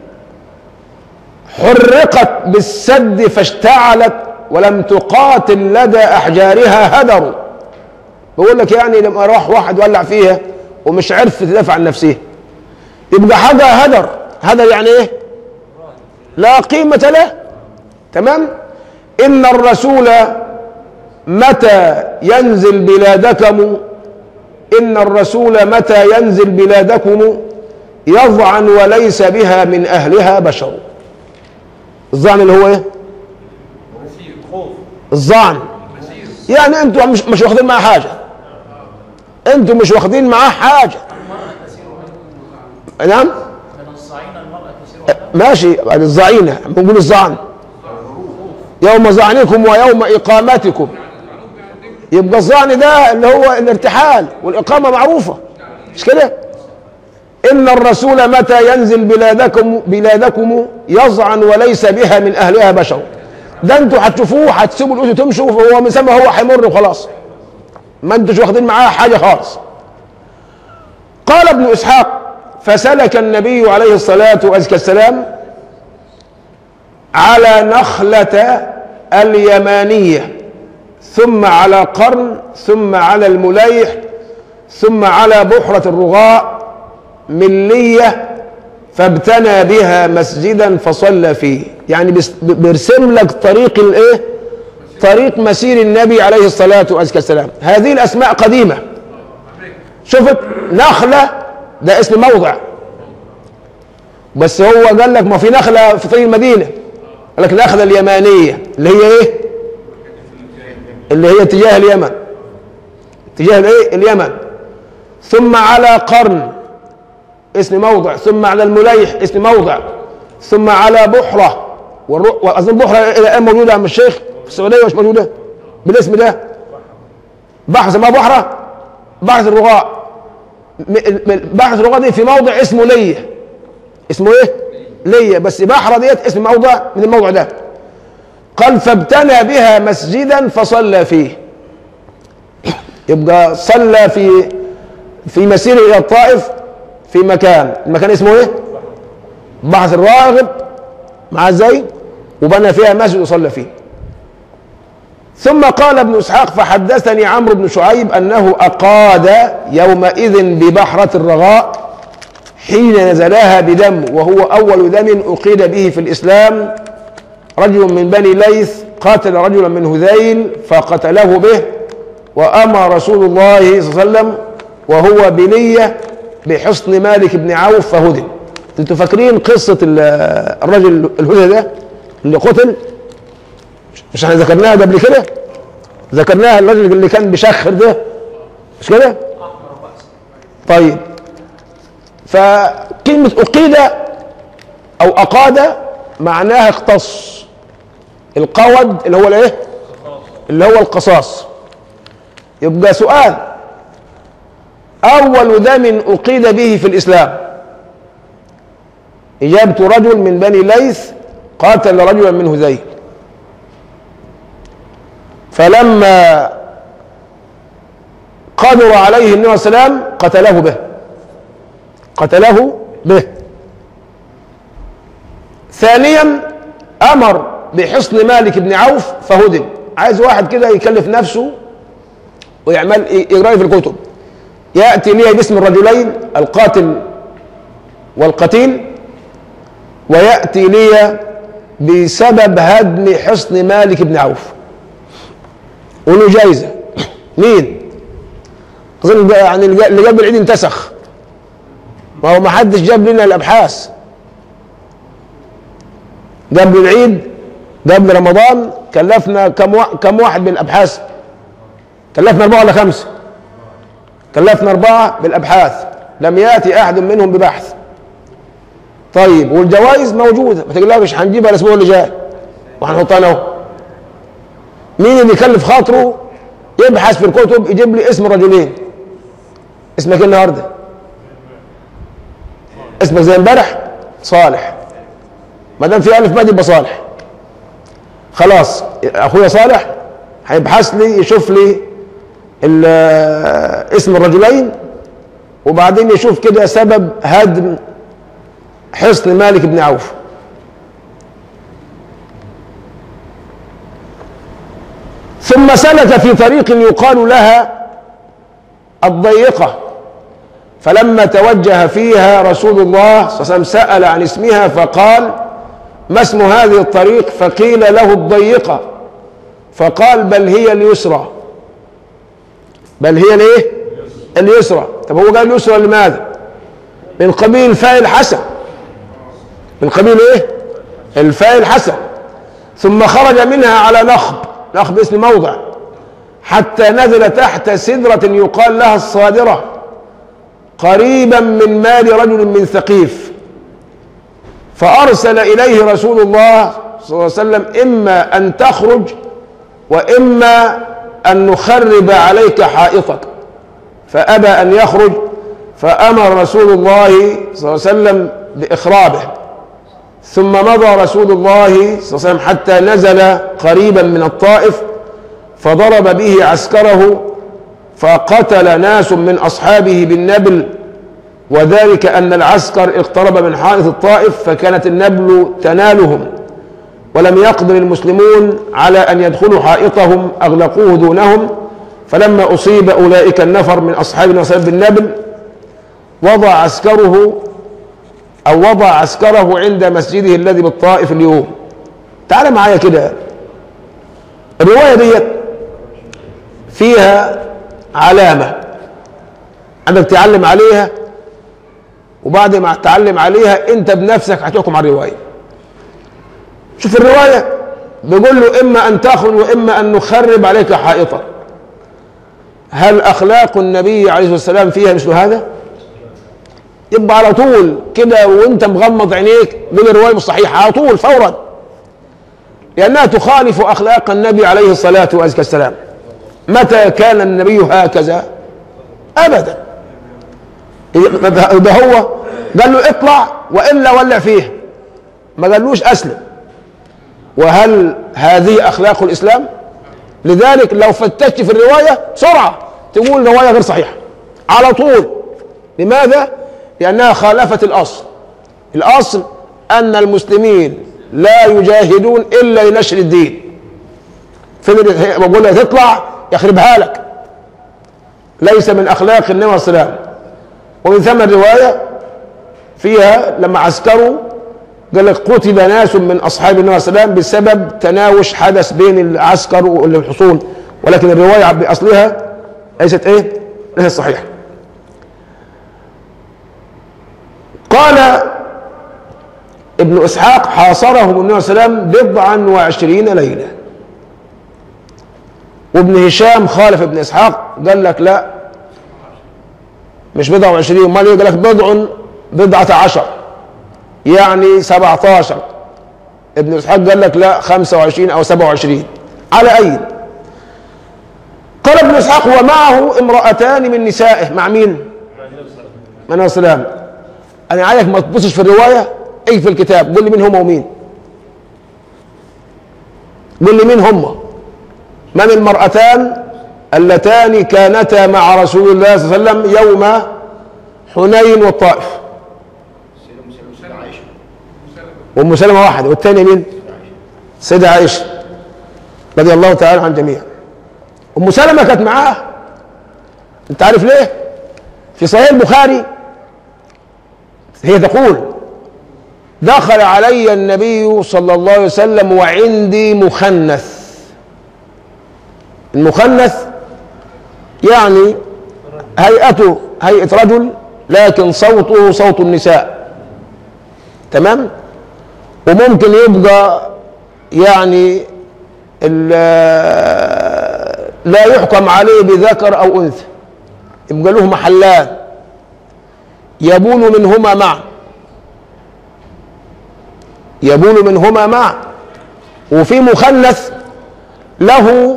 S1: حرقت بالسد فاشتعلت ولم تقاتل لدى احجارها هدر بقول لك يعني لما راح واحد ولع فيها ومش عرف تدافع عن نفسها يبقى حاجه هدر هدر يعني ايه لا قيمه له تمام ان الرسول متى ينزل بلادكم ان الرسول متى ينزل بلادكم يظعن وليس بها من اهلها بشر الظعن اللي هو ايه الظعن يعني انتوا مش مش واخدين معاه حاجه انتوا مش واخدين معاه حاجه نعم
S3: من الصعين المرأة تسير
S1: ماشي بعد الظعينه بنقول الظعن يوم ظعنكم ويوم اقامتكم يبقى الظعن ده اللي هو الارتحال والاقامه معروفه مش كده ان الرسول متى ينزل بلادكم بلادكم يظعن وليس بها من اهلها بشر ده انتوا هتشوفوه هتسيبوا الاسود تمشوا وهو من سما هو هيمر وخلاص ما انتوش واخدين معاه حاجه خالص قال ابن اسحاق فسلك النبي عليه الصلاه والسلام على نخلة اليمانية ثم على قرن ثم على المليح ثم على بحرة الرغاء ملية فابتنى بها مسجدا فصلى فيه يعني بس- بيرسم لك طريق الايه طريق مسير النبي عليه الصلاة والسلام هذه الأسماء قديمة شفت نخلة ده اسم موضع بس هو قال لك ما في نخلة في طريق المدينة قال لك النخلة اليمانية اللي هي ايه اللي هي اتجاه اليمن اتجاه الايه اليمن ثم على قرن اسم موضع ثم على المليح اسم موضع ثم على بحرة والرو- واظن بحرة الى الان موجودة عم الشيخ في السعودية مش موجودة بالاسم ده بحر اسمها بحرة بحر الرغاء م- م- بحر الرغاء دي في موضع اسمه ليه اسمه ايه ليا بس بحرة ديت اسم موضع من الموضع ده قال فابتنى بها مسجدا فصلى فيه يبقى صلى في في مسيره الى الطائف في مكان المكان اسمه ايه بحث الراغب مع ازاي وبنى فيها مسجد وصلى فيه ثم قال ابن اسحاق فحدثني عمرو بن شعيب انه اقاد يومئذ ببحرة الرغاء حين نزلها بدم وهو أول دم أقيد به في الإسلام رجل من بني ليث قاتل رجلا من هذيل فقتله به وأمر رسول الله صلى الله عليه وسلم وهو بنية بحصن مالك بن عوف فهدم انتوا فاكرين قصة ال- الرجل الهدى ده اللي قتل مش احنا ذكرناها ده قبل كده ذكرناها الرجل اللي كان بيشخر ده مش كده طيب فكلمة أقيد أو أقاد معناها اختص القود اللي هو الايه؟ اللي هو القصاص يبقى سؤال أول دم أقيد به في الإسلام إجابة رجل من بني ليث قاتل رجلا من هذيل فلما قدر عليه النبي صلى الله عليه وسلم قتله به قتله به ثانيا امر بحصن مالك بن عوف فهدم عايز واحد كده يكلف نفسه ويعمل يقرأ في الكتب ياتي لي باسم الرجلين القاتل والقتيل وياتي لي بسبب هدم حصن مالك بن عوف وله جايزه مين؟ اظن ده يعني اللي جا- اللي جاب العيد انتسخ ما هو ما حدش جاب لنا الابحاث قبل العيد قبل رمضان كلفنا كم وا... كم واحد بالابحاث كلفنا اربعه ولا خمسه كلفنا اربعه بالابحاث لم ياتي احد منهم ببحث طيب والجوائز موجوده ما تقلقش هنجيبها الاسبوع اللي جاي وهنحطها انا اهو مين اللي يكلف خاطره يبحث في الكتب يجيب لي اسم الرجلين اسمك ايه النهارده اسمك زي امبارح صالح ما دام في الف ماد يبقى صالح خلاص اخويا صالح هيبحث لي يشوف لي ال- اسم الرجلين وبعدين يشوف كده سبب هدم حصن مالك بن عوف ثم سلك في طريق يقال لها الضيقة فلما توجه فيها رسول الله صلى الله عليه وسلم سأل عن اسمها فقال ما اسم هذه الطريق فقيل له الضيقة فقال بل هي اليسرى بل هي الايه اليسرى طب هو قال اليسرى لماذا من قبيل الفاء الحسن من قبيل ايه الفاء الحسن ثم خرج منها على نخب نخب اسم موضع حتى نزل تحت سدرة يقال لها الصادرة قريبا من مال رجل من ثقيف فأرسل إليه رسول الله صلى الله عليه وسلم إما أن تخرج وإما أن نخرب عليك حائطك فأبى أن يخرج فأمر رسول الله صلى الله عليه وسلم بإخرابه ثم مضى رسول الله صلى الله عليه وسلم حتى نزل قريبا من الطائف فضرب به عسكره فقتل ناس من أصحابه بالنبل وذلك أن العسكر اقترب من حائط الطائف فكانت النبل تنالهم ولم يقدر المسلمون على أن يدخلوا حائطهم أغلقوه دونهم فلما أصيب أولئك النفر من أصحاب النبي بالنبل وضع عسكره أو وضع عسكره عند مسجده الذي بالطائف اليوم تعال معايا كده الرواية ديت فيها علامة عندك تعلم عليها وبعد ما تعلم عليها انت بنفسك هتحكم على الرواية شوف الرواية بيقول له إما أن تخرج وإما أن نخرب عليك حائطا هل أخلاق النبي عليه الصلاة والسلام فيها مثل هذا؟ يبقى على طول كده وانت مغمض عينيك من الرواية مش صحيحة على طول فورا لأنها تخالف أخلاق النبي عليه الصلاة والسلام متى كان النبي هكذا أبدا ده هو قال له اطلع وإلا ولع فيه ما قالوش أسلم وهل هذه أخلاق الإسلام لذلك لو فتشت في الرواية بسرعة تقول رواية غير صحيحة على طول لماذا؟ لأنها خالفت الأصل الأصل أن المسلمين لا يجاهدون إلا لنشر الدين فين بقول لها تطلع يخربها لك ليس من أخلاق النبي صلى الله عليه وسلم ومن ثم الرواية فيها لما عسكروا قال لك قتل ناس من أصحاب النبي صلى الله عليه وسلم بسبب تناوش حدث بين العسكر والحصون ولكن الرواية بأصلها ليست إيه؟ ليست صحيحة قال ابن اسحاق حاصرهم النبي صلى الله عليه وسلم بضعا وعشرين ليله وابن هشام خالف ابن اسحاق قال لك لا مش بضع وعشرين امال ايه قال لك بضع بضعة عشر يعني سبعة عشر ابن اسحاق قال لك لا خمسة وعشرين او سبعة وعشرين على اي قال ابن اسحاق ومعه امرأتان من نسائه مع مين؟ مع النبي صلى الله عليه وسلم انا عايزك ما تبصش في الروايه اي في الكتاب قول لي مين هم ومين قول لي مين هم من المرأتان اللتان كانتا مع رسول الله صلى الله عليه وسلم يوم حنين والطائف وام سلمة واحد والثانية مين سيدة عائشة رضي الله تعالى عن جميع ام سلمة كانت معاه انت عارف ليه في صحيح البخاري هي تقول دخل علي النبي صلى الله عليه وسلم وعندي مخنث المخنث يعني هيئته هيئة رجل لكن صوته صوت النساء تمام وممكن يبقى يعني ال- لا يحكم عليه بذكر او انثى يبقى له محلان يبول منهما معا يبول منهما معا وفي مخنث له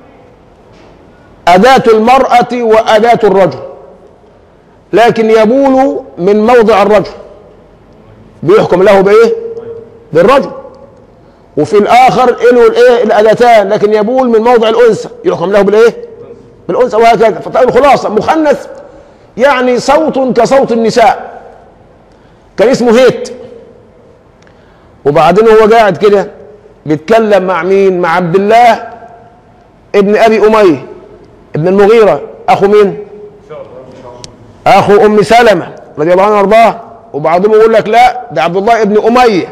S1: أداة المرأة وأداة الرجل لكن يبول من موضع الرجل بيحكم له بإيه؟ بالرجل وفي الآخر له الإيه؟ الأداتان لكن يبول من موضع الأنثى يحكم له بالإيه؟ بالأنثى وهكذا فطيب الخلاصة مخنث يعني صوت كصوت النساء كان اسمه هيت وبعدين هو قاعد كده بيتكلم مع مين مع عبد الله ابن ابي اميه ابن المغيره اخو مين اخو ام سلمه رضي الله عنها وارضاه وبعضهم يقول لك لا ده عبد الله ابن اميه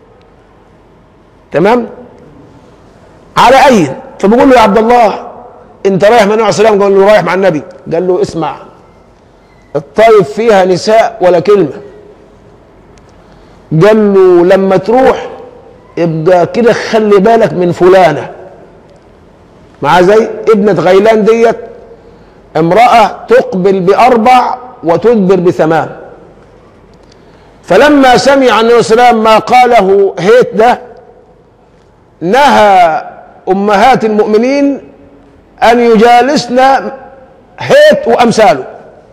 S1: تمام على اي فبيقول له يا عبد الله انت رايح مع النبي عليه السلام قال له رايح مع النبي قال له اسمع الطائف فيها نساء ولا كلمه قال له لما تروح يبقى كده خلي بالك من فلانه مع زي ابنة غيلان ديت امرأة تقبل بأربع وتدبر بثمان فلما سمع النبي صلى الله عليه وسلم ما قاله هيت ده نهى أمهات المؤمنين أن يجالسن هيت وأمثاله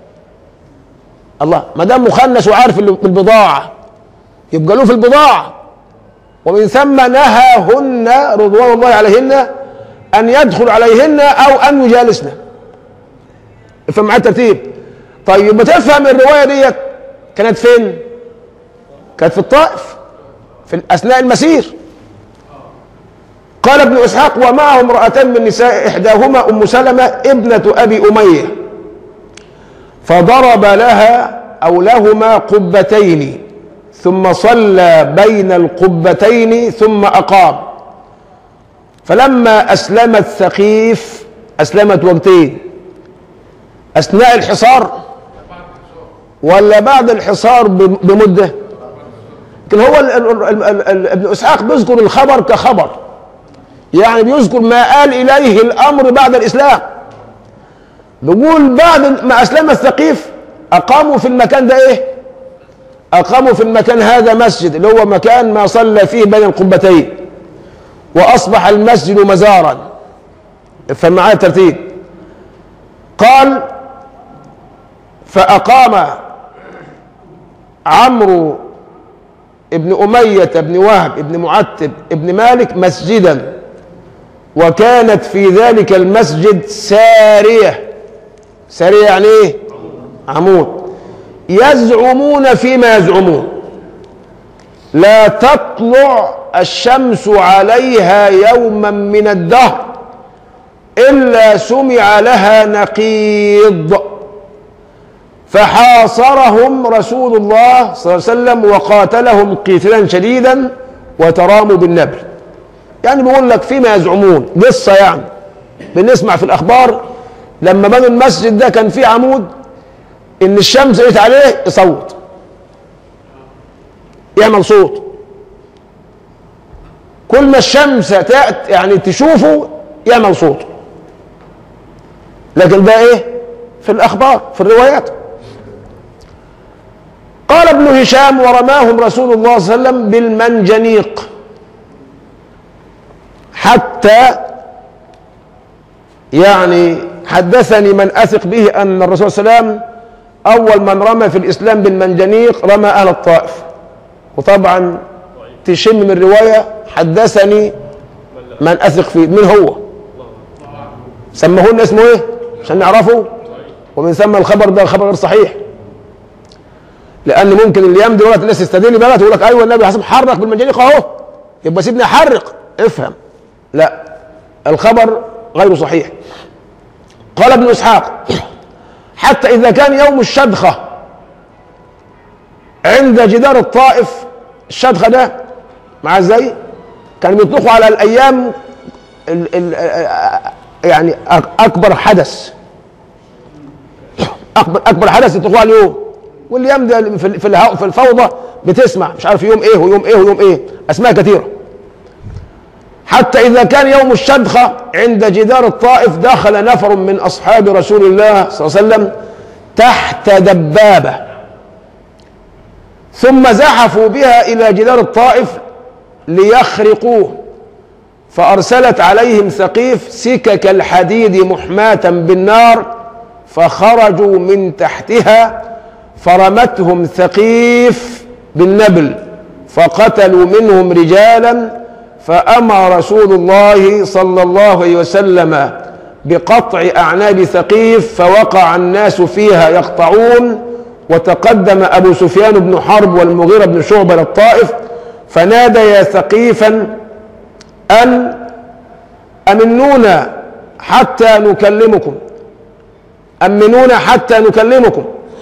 S1: الله ما دام مخنث وعارف البضاعة يبقى له في البضاعة ومن ثم نهاهن رضوان الله عليهن أن يدخل عليهن أو أن يجالسن افهم معايا الترتيب طيب بتفهم الرواية ديت كانت فين؟ كانت في الطائف في أثناء المسير قال ابن إسحاق ومعه امرأتان من نساء إحداهما أم سلمة ابنة أبي أمية فضرب لها أو لهما قبتين ثم صلى بين القبتين ثم أقام فلما أسلمت ثقيف أسلمت وقتين أثناء الحصار ولا بعد الحصار بمدة لكن هو ال- ال- ال- ال- ال- ابن إسحاق بيذكر الخبر كخبر يعني بيذكر ما آل إليه الأمر بعد الإسلام بيقول بعد ما أسلم الثقيف أقاموا في المكان ده إيه أقاموا في المكان هذا مسجد اللي هو مكان ما صلى فيه بين القبتين وأصبح المسجد مزارا افهم معايا الترتيب قال فأقام عمرو ابن أمية ابن وهب ابن معتب ابن مالك مسجدا وكانت في ذلك المسجد سارية سارية يعني ايه عمود يزعمون فيما يزعمون لا تطلع الشمس عليها يوما من الدهر إلا سمع لها نقيض فحاصرهم رسول الله صلى الله عليه وسلم وقاتلهم قتالا شديدا وتراموا بالنبل يعني بيقول لك فيما يزعمون قصة يعني بنسمع في الأخبار لما بنوا المسجد ده كان فيه عمود إن الشمس جت عليه يصوت يعمل صوت كل ما الشمس تأت يعني تشوفه يعمل صوت لكن ده ايه في الاخبار في الروايات قال ابن هشام ورماهم رسول الله صلى الله عليه وسلم بالمنجنيق حتى يعني حدثني من اثق به ان الرسول صلى الله عليه وسلم اول من رمى في الاسلام بالمنجنيق رمى اهل الطائف وطبعا تشم من الروايه حدثني من اثق فيه من هو سموه لنا اسمه ايه عشان نعرفه ومن ثم الخبر ده خبر غير صحيح لان ممكن الايام دلوقتي الناس تستدل بقى تقول لك ايوه النبي حسب حرك بالمنجنيق اهو يبقى سيبني احرق افهم لا الخبر غير صحيح قال ابن اسحاق حتى اذا كان يوم الشدخه عند جدار الطائف الشدخه ده مع ازاي كانوا بيطلقوا على الايام ال ال يعني أك- اكبر حدث اكبر اكبر حدث يطلقوا على اليوم والايام ده في في الهو- في الفوضى بتسمع مش عارف يوم ايه ويوم ايه ويوم ايه اسماء كثيره حتى إذا كان يوم الشدخة عند جدار الطائف دخل نفر من أصحاب رسول الله صلى الله عليه وسلم تحت دبابة ثم زحفوا بها إلى جدار الطائف ليخرقوه فأرسلت عليهم ثقيف سكك الحديد محماة بالنار فخرجوا من تحتها فرمتهم ثقيف بالنبل فقتلوا منهم رجالا فأمر رسول الله صلى الله عليه وسلم بقطع أعناب ثقيف فوقع الناس فيها يقطعون وتقدم أبو سفيان بن حرب والمغيرة بن شعبة للطائف فناديا ثقيفا أن أمنونا حتى نكلمكم أمنونا حتى نكلمكم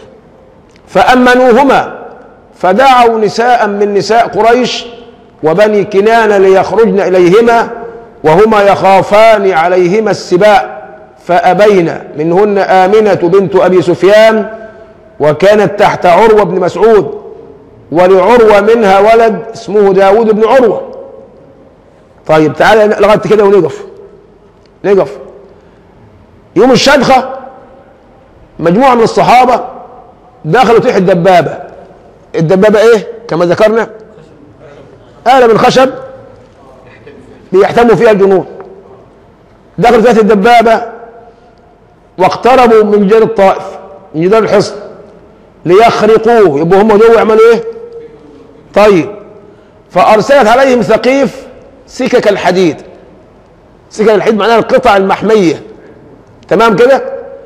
S1: فأمنوهما فدعوا نساء من نساء قريش وبني كنانة ليخرجن إليهما وهما يخافان عليهما السباء فأبين منهن آمنة بنت أبي سفيان وكانت تحت عروة بن مسعود ولعروة منها ولد اسمه داود بن عروة طيب تعالى لغاية كده ونقف نقف يوم الشدخة مجموعة من الصحابة دخلوا تحت الدبابة الدبابة ايه كما ذكرنا آلة من خشب بيحتموا فيها الجنود دخلوا تحت الدبابة واقتربوا من جدار الطائف من جدار الحصن ليخرقوه يبقوا هم دول يعملوا ايه طيب فأرسلت عليهم ثقيف سكك الحديد سكك الحديد معناها القطع المحمية تمام كده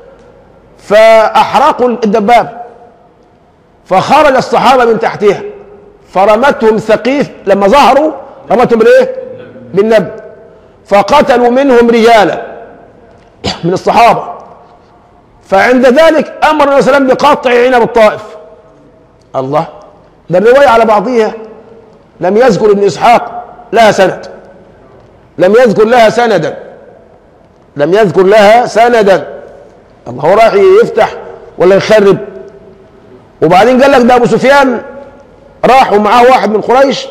S1: فأحرقوا الدباب فخرج الصحابة من تحتها فرمتهم ثقيف لما ظهروا رمتهم بالايه بالنبل فقتلوا منهم رجالا من الصحابة فعند ذلك أمر النبي صلى الله عليه وسلم بقطع عنب الطائف الله ده الرواية على بعضها لم يذكر ابن إسحاق لها سند لم يذكر لها سندا لم يذكر لها سندا الله هو راح يفتح ولا يخرب وبعدين قال لك ده ابو سفيان راحوا معاه واحد من قريش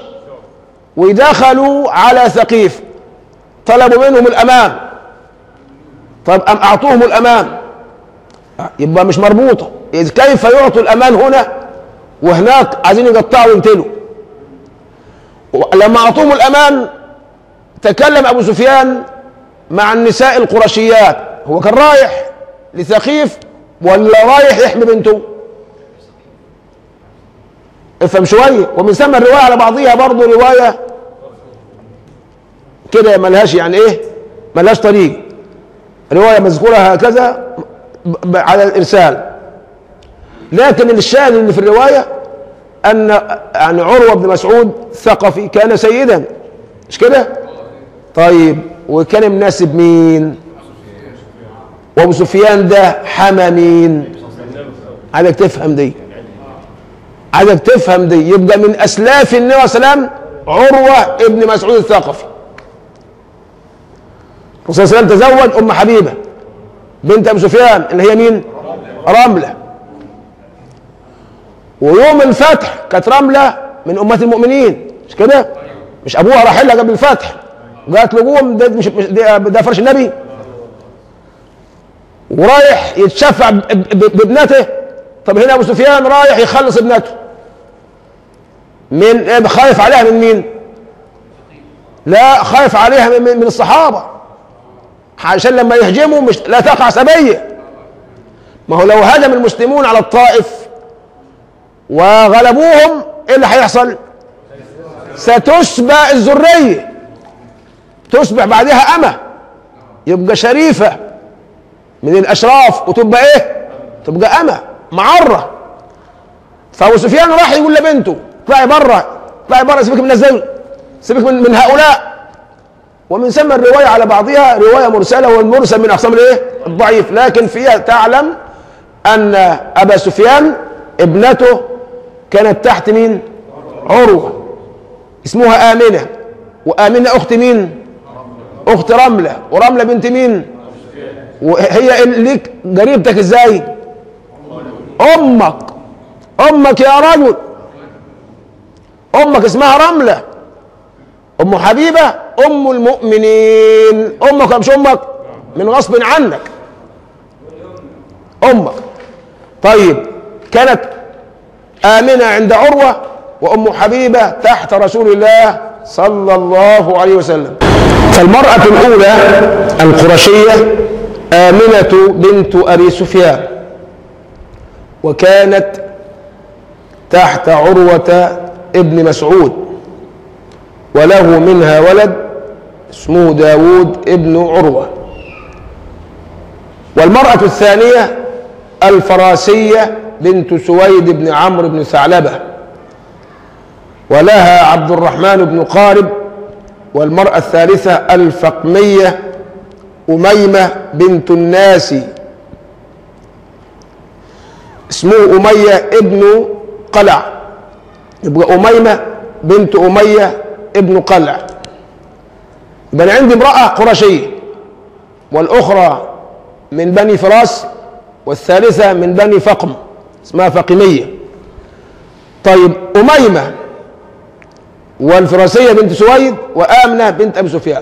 S1: ودخلوا على ثقيف طلبوا منهم الامان طب ام اعطوهم الامان يبقى مش مربوطه إذ كيف يعطوا الامان هنا وهناك عايزين يقطعوا ويقتلوا لما اعطوهم الامان تكلم ابو سفيان مع النساء القرشيات هو كان رايح لثقيف ولا رايح يحمي بنته افهم شويه ومن ثم الروايه على بعضها برضه روايه كده ملهاش يعني ايه ملهاش طريق روايه مذكوره هكذا ب- ب- على الارسال لكن الشاهد اللي في الروايه ان يعني عروه بن مسعود ثقفي كان سيدا مش كده طيب وكان مناسب مين وابو سفيان ده حمى مين عايزك تفهم دي عايزك تفهم دي يبقى من اسلاف النبي صلى الله عليه وسلم عروه ابن مسعود الثقفي الرسول صلى الله عليه وسلم تزوج ام حبيبه بنت ابو سفيان اللي هي مين رمله ويوم الفتح كانت رمله من امهات المؤمنين مش كده مش ابوها راح لها قبل الفتح قالت له قوم ده مش مش- ده, ده فرش النبي ورايح يتشفع ب- ب- بابنته طب هنا ابو سفيان رايح يخلص ابنته من إيه؟ خايف عليها من مين لا خايف عليها من, من من الصحابه عشان لما يهجموا مش لا تقع سبيه ما هو لو هجم المسلمون على الطائف وغلبوهم ايه اللي هيحصل ستسبى الذريه تصبح بعدها أمة يبقى شريفة من الأشراف وتبقى إيه؟ تبقى أمة معرة فأبو سفيان راح يقول لبنته اطلعي بره اطلعي بره سيبك من الزوج سيبك من, من هؤلاء ومن ثم الرواية على بعضها رواية مرسلة والمرسل من أقسام الإيه؟ الضعيف لكن فيها تعلم أن أبا سفيان ابنته كانت تحت مين؟ عروة اسمها آمنة وآمنة أخت مين؟ اخت رمله ورمله بنت مين وهي ليك قريبتك ازاي امك امك يا رجل امك اسمها رمله ام حبيبه ام المؤمنين امك ولا مش امك من غصب عنك امك طيب كانت امنه عند عروه وام حبيبه تحت رسول الله صلى الله عليه وسلم فالمرأة الأولى القرشية آمنة بنت أبي سفيان وكانت تحت عروة ابن مسعود وله منها ولد اسمه داود ابن عروة والمرأة الثانية الفراسية بنت سويد بن عمرو بن ثعلبة ولها عبد الرحمن بن قارب والمرأة الثالثة الفقمية أميمة بنت الناس اسمه أمية ابن قلع يبقى أميمة بنت أمية ابن قلع يبقى أنا عندي امرأة قرشية والأخرى من بني فراس والثالثة من بني فقم اسمها فقمية طيب أميمة والفراسية بنت سويد وآمنة بنت أبي سفيان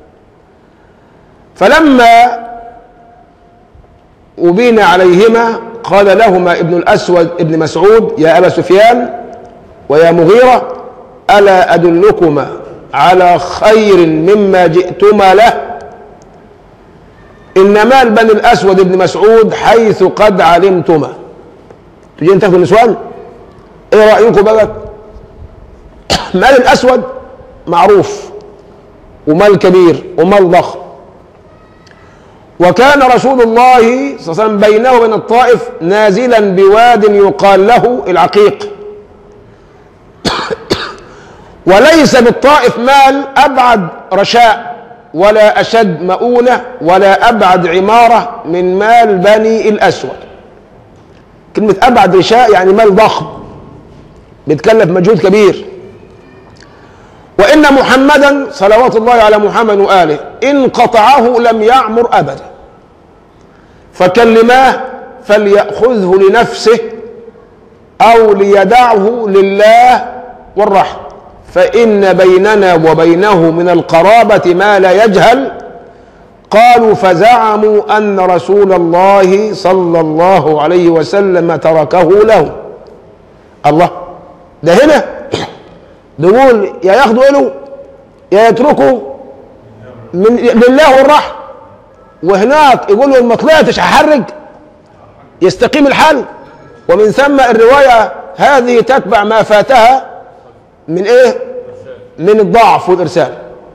S1: فلما أبين عليهما قال لهما ابن الأسود ابن مسعود يا أبا سفيان ويا مغيرة ألا أدلكما على خير مما جئتما له إن مال بني الأسود ابن مسعود حيث قد علمتما تجي تاخدوا النسوان ايه رأيكم بقى مال الأسود معروف ومال كبير ومال ضخم وكان رسول الله صلى الله عليه وسلم بينه وبين الطائف نازلا بواد يقال له العقيق وليس بالطائف مال أبعد رشاء ولا أشد مؤونة ولا أبعد عمارة من مال بني الأسود كلمة أبعد رشاء يعني مال ضخم بيتكلف مجهود كبير وإن محمدا صلوات الله على محمد وآله إن قطعه لم يعمر أبدا فكلماه فليأخذه لنفسه أو ليدعه لله والرحم فإن بيننا وبينه من القرابة ما لا يجهل قالوا فزعموا أن رسول الله صلى الله عليه وسلم تركه له الله ده هنا نقول يا ياخدوا له يا يتركوا من لله والرحم وهناك يقولوا ما طلعتش هحرج يستقيم الحال ومن ثم الرواية هذه تتبع ما فاتها من ايه من الضعف والارسال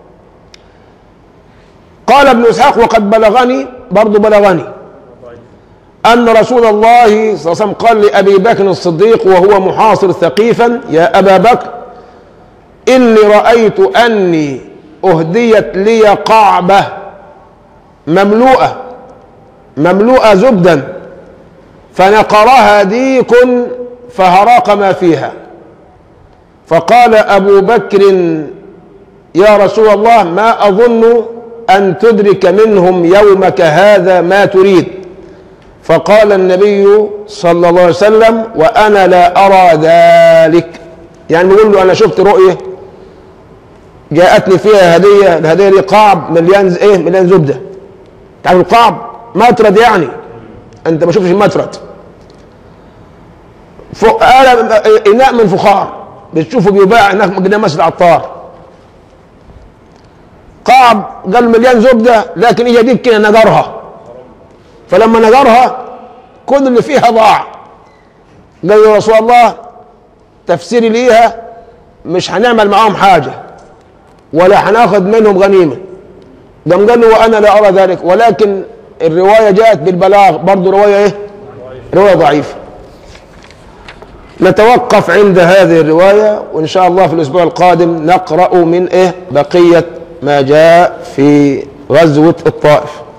S1: قال ابن اسحاق وقد بلغني برضو بلغني ان رسول الله صلى الله عليه وسلم قال لابي بكر الصديق وهو محاصر ثقيفا يا ابا بكر اني رايت اني اهديت لي قعبه مملوءه مملوءه زبدا فنقرها ديك فهراق ما فيها فقال ابو بكر يا رسول الله ما اظن ان تدرك منهم يومك هذا ما تريد فقال النبي صلى الله عليه وسلم وانا لا ارى ذلك يعني بيقول له انا شفت رؤيه جاءتني فيها هديه الهديه دي قعب مليان ز- ايه مليان زبده تعرف القعب مترد يعني انت ما شفتش المترد فوق آلة اناء من فخار بتشوفه بيباع هناك قدام مسجد عطار قعب قال مليان زبده لكن هي دي كده نجرها فلما نجرها كل اللي فيها ضاع قال يا رسول الله تفسيري ليها مش هنعمل معاهم حاجة ولا هناخد منهم غنيمة قام قال له وأنا لا أرى ذلك ولكن الرواية جاءت بالبلاغ برضه رواية إيه؟ رواية ضعيفة نتوقف عند هذه الرواية وإن شاء الله في الأسبوع القادم نقرأ من إيه بقية ما جاء في غزوة الطائف